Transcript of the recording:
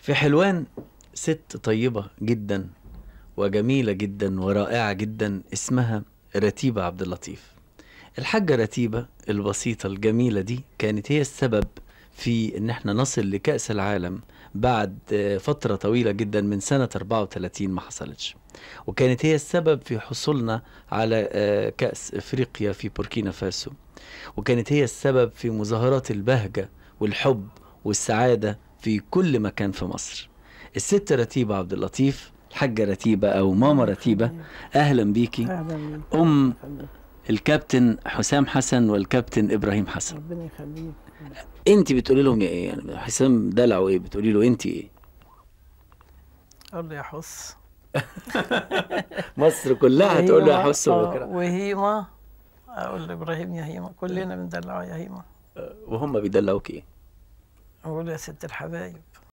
في حلوان ست طيبة جدا وجميلة جدا ورائعة جدا اسمها رتيبة عبد اللطيف الحاجة رتيبة البسيطة الجميلة دي كانت هي السبب في ان احنا نصل لكأس العالم بعد آه، فترة طويلة جدا من سنة 34 ما حصلتش وكانت هي السبب في حصولنا على آه، كأس افريقيا في بوركينا فاسو وكانت هي السبب في مظاهرات البهجة والحب والسعادة في كل مكان في مصر الست رتيبة عبد اللطيف الحاجة رتيبة أو ماما رتيبة أهلا بيكي اهلا بيك أم يخليك. الكابتن حسام حسن والكابتن إبراهيم حسن ربنا يخليك أنت بتقولي لهم إيه يعني حسام دلعه إيه بتقولي له أنت إيه قول لي يا حس مصر كلها هتقول له يا هيما، حس آه، بكرة وهيما اقول لابراهيم يا هيما كلنا بندلعه يا هيما وهم بيدلعوك إيه اقول يا ست الحبايب